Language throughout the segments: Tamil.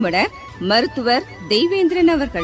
நிபுணர் மருத்துவர் தெய்வேந்திரன் அவர்கள்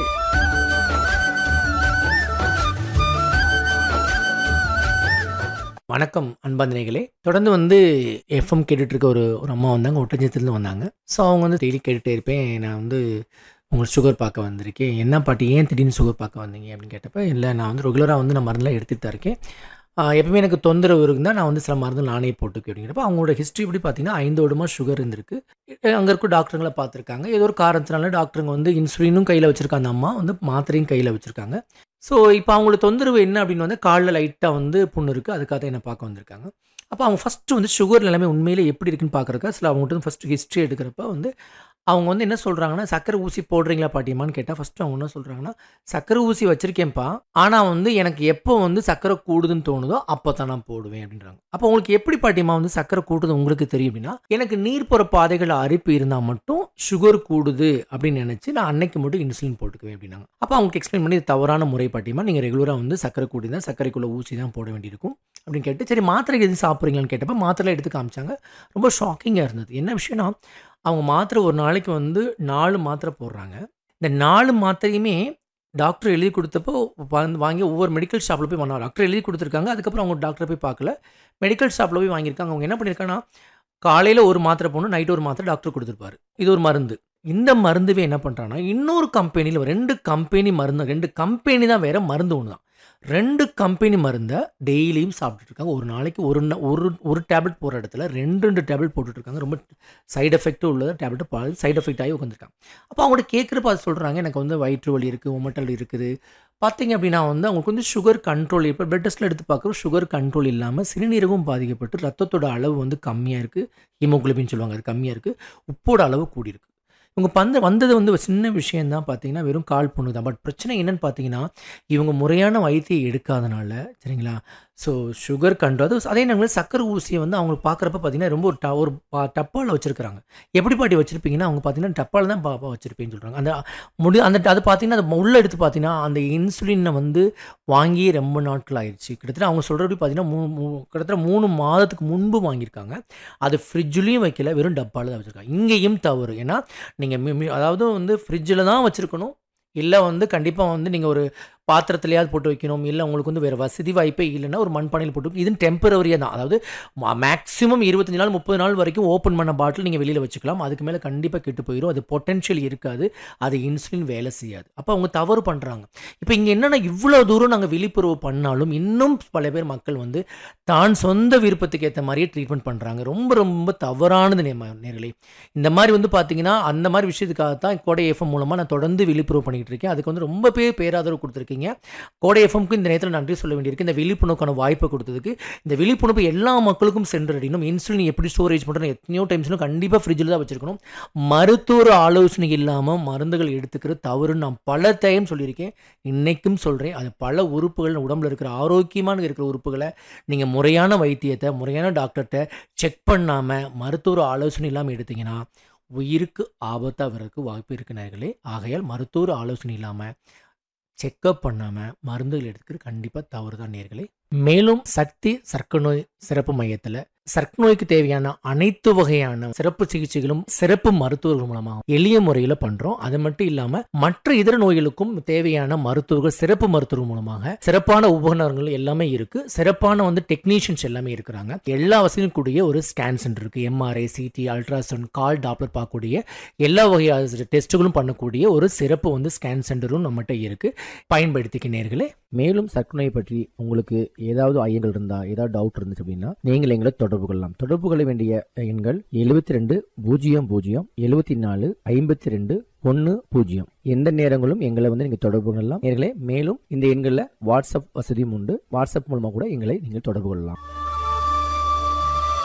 வணக்கம் அன்பாந்தினைகளே தொடர்ந்து வந்து எஃப்எம் கேட்டுட்டு இருக்க ஒரு ஒரு அம்மா வந்தாங்க ஒட்டஞ்சத்திலேருந்து வந்தாங்க ஸோ அவங்க வந்து டெய்லி கேட்டுகிட்டே இருப்பேன் நான் வந்து உங்களுக்கு சுகர் பார்க்க வந்திருக்கேன் என்ன பாட்டி ஏன் திடீர்னு சுகர் பார்க்க வந்தீங்க அப்படின்னு கேட்டப்ப இல்லை நான் வந்து ரெகுலராக வந்து நான் மருந்தெலாம் எடுத்துட்டு தான் இருக்கேன் ஆஹ் எப்பவுமே எனக்கு தொந்தரவு இருந்தால் நான் வந்து சில மருந்து நானே போட்டுக்க அப்படிங்கிறப்ப அவங்களோட ஹிஸ்ட்ரி எப்படி பார்த்தீங்கன்னா ஐந்து வருடமாக சுகர் இருந்திருக்கு அங்கே இருக்க டாக்டருங்களை பார்த்துருக்காங்க ஏதோ ஒரு காரணத்தினால டாக்டருங்க வந்து இன்சுலினும் கையில் வச்சுருக்க அந்த அம்மா வந்து மாத்திரையும் கையில் வச்சுருக்காங்க ஸோ இப்போ அவங்களோட தொந்தரவு என்ன அப்படின்னு வந்து காலில் லைட்டாக வந்து புண்ணு இருக்குது அதுக்காக தான் என்னை பார்க்க வந்திருக்காங்க அப்போ அவங்க ஃபஸ்ட்டு வந்து சுகர் நிலைமை உண்மையிலே எப்படி இருக்குன்னு பார்க்குறக்கா சில அவங்ககிட்ட ஃபஸ்ட்டு ஹிஸ்ட்ரி எடுக்கிறப்ப வந்து அவங்க வந்து என்ன சொல்கிறாங்கன்னா சக்கரை ஊசி போடுறீங்களா பாட்டியம்மான்னு கேட்டால் ஃபஸ்ட்டு அவங்க என்ன சொல்கிறாங்கன்னா சக்கரை ஊசி வச்சுருக்கேன்ப்பா ஆனால் வந்து எனக்கு எப்போ வந்து சக்கரை கூடுதுன்னு தோணுதோ அப்போ தான் நான் போடுவேன் அப்படின்றாங்க அப்போ உங்களுக்கு எப்படி பாட்டியம்மா வந்து சக்கரை கூடுது உங்களுக்கு தெரியும் அப்படின்னா எனக்கு நீர் போகிற பாதைகள் அரிப்பு இருந்தால் மட்டும் சுகர் கூடுது அப்படின்னு நினச்சி நான் அன்னைக்கு மட்டும் இன்சுலின் போட்டுக்குவேன் அப்படின்னாங்க அப்போ அவங்களுக்கு எக்ஸ்பிளைன் பண்ணி இது தவறான முறை பாட்டியம்மா நீங்கள் ரெகுலராக வந்து சக்கரை கூடி தான் சர்க்கரைக்குள்ள ஊசி தான் போட வேண்டியிருக்கும் அப்படின்னு கேட்டு சரி மாத்திரை எது சாப்பிட்றீங்களான்னு கேட்டப்ப மாத்திரை எடுத்து காமிச்சாங்க ரொம்ப ஷாக்கிங்காக இருந்தது என்ன விஷயம்னா அவங்க மாத்திரை ஒரு நாளைக்கு வந்து நாலு மாத்திரை போடுறாங்க இந்த நாலு மாத்திரையுமே டாக்டர் எழுதி கொடுத்தப்போ வந்து வாங்கி ஒவ்வொரு மெடிக்கல் ஷாப்பில் போய் வாங்க டாக்டர் எழுதி கொடுத்துருக்காங்க அதுக்கப்புறம் அவங்க டாக்டரை போய் பார்க்கல மெடிக்கல் ஷாப்பில் போய் வாங்கியிருக்காங்க அவங்க என்ன பண்ணியிருக்காங்கன்னா காலையில் ஒரு மாத்திரை போகணும் நைட்டு ஒரு மாத்திரை டாக்டர் கொடுத்துருப்பாரு இது ஒரு மருந்து இந்த மருந்துவே என்ன பண்ணுறாங்கன்னா இன்னொரு கம்பெனியில் ரெண்டு கம்பெனி மருந்து ரெண்டு கம்பெனி தான் வேறு மருந்து ஒன்று தான் ரெண்டு கம்பெனி மருந்தை டெய்லியும் சாப்பிட்டுட்டு இருக்காங்க ஒரு நாளைக்கு ஒரு ந- ஒரு ஒரு டேப்லெட் போகிற இடத்துல ரெண்டு ரெண்டு டேப்லெட் போட்டுட்டு இருக்காங்க ரொம்ப சைடு எஃபெக்ட்டும் உள்ளது டேப்லெட் பா சைடு எஃபெக்ட் ஆகி உட்காந்துருக்காங்க அப்போ அவங்கள்ட்ட கேட்குறப்ப அது சொல்கிறாங்க எனக்கு வந்து வயிற்று வலி இருக்குது உமட்டல் இருக்குது பார்த்தீங்க அப்படின்னா வந்து அவங்களுக்கு வந்து சுகர் கண்ட்ரோல் இப்போ பிளட் டெஸ்ட்டில் எடுத்து பார்க்குறோம் சுகர் கண்ட்ரோல் இல்லாமல் சிறுநீரகம் பாதிக்கப்பட்டு ரத்தத்தோட அளவு வந்து கம்மியாக இருக்குது ஹீமோகுளோபின் சொல்லுவாங்க அது கம்மியாக இருக்குது உப்போட அளவு கூடியிருக்கு இவங்க பந்து வந்தது வந்து ஒரு சின்ன விஷயம் தான் பார்த்தீங்கன்னா வெறும் கால் புண்ணு தான் பட் பிரச்சனை என்னன்னு பார்த்தீங்கன்னா இவங்க முறையான வைத்தியம் எடுக்காதனால சரிங்களா ஸோ சுகர் கண்ட்ரோல் அது அதே நேரத்தில் சக்கரை ஊசியை வந்து அவங்க பார்க்குறப்ப பார்த்தீங்கன்னா ரொம்ப ஒரு ட ஒரு பா டப்பாவில் வச்சுருக்காங்க எப்படி பாட்டி வச்சுருப்பீங்கன்னா அவங்க பார்த்தீங்கன்னா டப்பாவில் தான் பாப்பா வச்சுருப்பேன்னு சொல்கிறாங்க அந்த முடி அந்த அது பார்த்தீங்கன்னா அது உள்ளே எடுத்து பார்த்தீங்கன்னா அந்த இன்சுலினை வந்து வாங்கி ரொம்ப நாட்கள் ஆயிடுச்சு கிட்டத்தட்ட அவங்க சொல்கிறபடி பார்த்தீங்கன்னா மூணு மூ- கிட்டத்தட்ட மூணு மாதத்துக்கு முன்பு வாங்கியிருக்காங்க அது ஃப்ரிட்ஜ்லேயும் வைக்கல வெறும் டப்பாவில் தான் வச்சுருக்காங்க இங்கேயும் தவறு ஏன்னா நீங்கள் அதாவது வந்து ஃப்ரிட்ஜில் தான் வச்சுருக்கணும் இல்லை வந்து கண்டிப்பாக வந்து நீங்கள் ஒரு பாத்திரத்துலையாவது போட்டு வைக்கணும் இல்லை உங்களுக்கு வந்து வேறு வசதி வாய்ப்பே இல்லைன்னா ஒரு மண்பானையில் போட்டு வைக்கணும். இது டெம்பரவரியாக தான் அதாவது மேக்ஸிமம் இருபத்தஞ்சு நாள் முப்பது நாள் வரைக்கும் ஓப்பன் பண்ண பாட்டில் நீங்கள் வெளியில் வச்சுக்கலாம் அதுக்கு மேலே கண்டிப்பாக கெட்டு போயிடும் அது பொட்டென்ஷியல் இருக்காது அது இன்சுலின் வேலை செய்யாது அப்போ அவங்க தவறு பண்ணுறாங்க இப்போ இங்கே என்னென்னா இவ்வளோ தூரம் நாங்கள் விழிப்புணர்வு பண்ணாலும் இன்னும் பல பேர் மக்கள் வந்து தான் சொந்த விருப்பத்துக்கு ஏற்ற மாதிரியே ட்ரீட்மெண்ட் பண்ணுறாங்க ரொம்ப ரொம்ப தவறானது நே- நேர்களே இந்த மாதிரி வந்து பார்த்தீங்கன்னா அந்த மாதிரி விஷயத்துக்காக தான் கோடை எஃப்எம் மூலமாக நான் தொடர்ந்து விழிப்புணர்வு பண்ணிக்கிட்டு இருக்கேன் அதுக்கு வந்து ரொம்ப பேர் பேராதரவு கொடுத்துருக்கீங்க கோடை எஃப்எம்க்கு இந்த நேரத்தில் நன்றி சொல்ல வேண்டியிருக்கு இந்த விழிப்புணர்வுக்கான வாய்ப்பை கொடுத்ததுக்கு இந்த விழிப்புணர்வு எல்லா மக்களுக்கும் சென்றடையணும் இன்சுலின் எப்படி ஸ்டோரேஜ் பண்ணுறோம் எத்தனையோ டைம்ஸ்னு கண்டிப்பாக ஃப்ரிட்ஜில் தான் வச்சிருக்கணும் மருத்துவ ஆலோசனை இல்லாமல் மருந்துகள் எடுத்துக்கிறது தவறுன்னு நான் பல டைம் சொல்லியிருக்கேன் இன்னைக்கும் சொல்கிறேன் அது பல உறுப்புகள் உடம்புல இருக்கிற ஆரோக்கியமான இருக்கிற உறுப்புகளை நீங்கள் முறையான வைத்தியத்தை முறையான டாக்டர்கிட்ட செக் பண்ணாமல் மருத்துவ ஆலோசனை இல்லாமல் எடுத்தீங்கன்னா உயிருக்கு ஆபத்தாக வர்றதுக்கு வாய்ப்பு இருக்கு நேர்களே ஆகையால் மருத்துவ ஆலோசனை இல்லாமல் செக்கப் பண்ணாமல் மருந்துகள் எடுத்துக்கிறது கண்டிப்பாக தவறு தான் நேர்களே மேலும் சக்தி சர்க்கரை நோய் சிறப்பு மையத்தில் சர்க்கரை நோய்க்கு தேவையான அனைத்து வகையான சிறப்பு சிகிச்சைகளும் சிறப்பு மருத்துவர்கள் மூலமாக எளிய முறையில் பண்ணுறோம் அது மட்டும் இல்லாமல் மற்ற இதர நோய்களுக்கும் தேவையான மருத்துவர்கள் சிறப்பு மருத்துவர்கள் மூலமாக சிறப்பான உபகரணங்கள் எல்லாமே இருக்கு சிறப்பான வந்து டெக்னீஷியன்ஸ் எல்லாமே இருக்கிறாங்க எல்லா வசதியும் கூடிய ஒரு ஸ்கேன் சென்டர் இருக்கு MRI CT ultrasound colour doppler பார்க்கக்கூடிய எல்லா வகையான டெஸ்ட்டுகளும் பண்ணக்கூடிய ஒரு சிறப்பு வந்து ஸ்கேன் சென்டரும் நம்மகிட்ட இருக்கு பயன்படுத்திக்க நேர்களே மேலும் சர்க்கரை நோய் பற்றி உங்களுக்கு ஏதாவது ஐயங்கள் இருந்தா ஏதாவது டவுட் இருந்துச்சு அப்படின்னா நீங்கள் எங்களை தொடர்பு கொள்ளலாம் தொடர்பு கொள்ள வேண்டிய எண்கள் எழுபத்தி ரெண்டு பூஜ்ஜியம் பூஜ்ஜியம் எழுபத்தி நாலு ஐம்பத்தி ரெண்டு ஒன்று பூஜ்ஜியம் எந்த நேரங்களும் எங்களை வந்து நீங்கள் தொடர்பு கொள்ளலாம் நேர்களே மேலும் இந்த எண்களில் வாட்ஸ்அப் வசதியும் உண்டு வாட்ஸ்அப் மூலமாக கூட எங்களை நீங்கள் தொடர்பு கொள்ளலாம்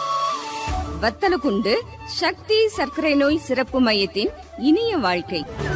வத்தலகுண்டு சக்தி சர்க்கரை நோய் சிறப்பு மையத்தின் இனிய வாழ்க்கை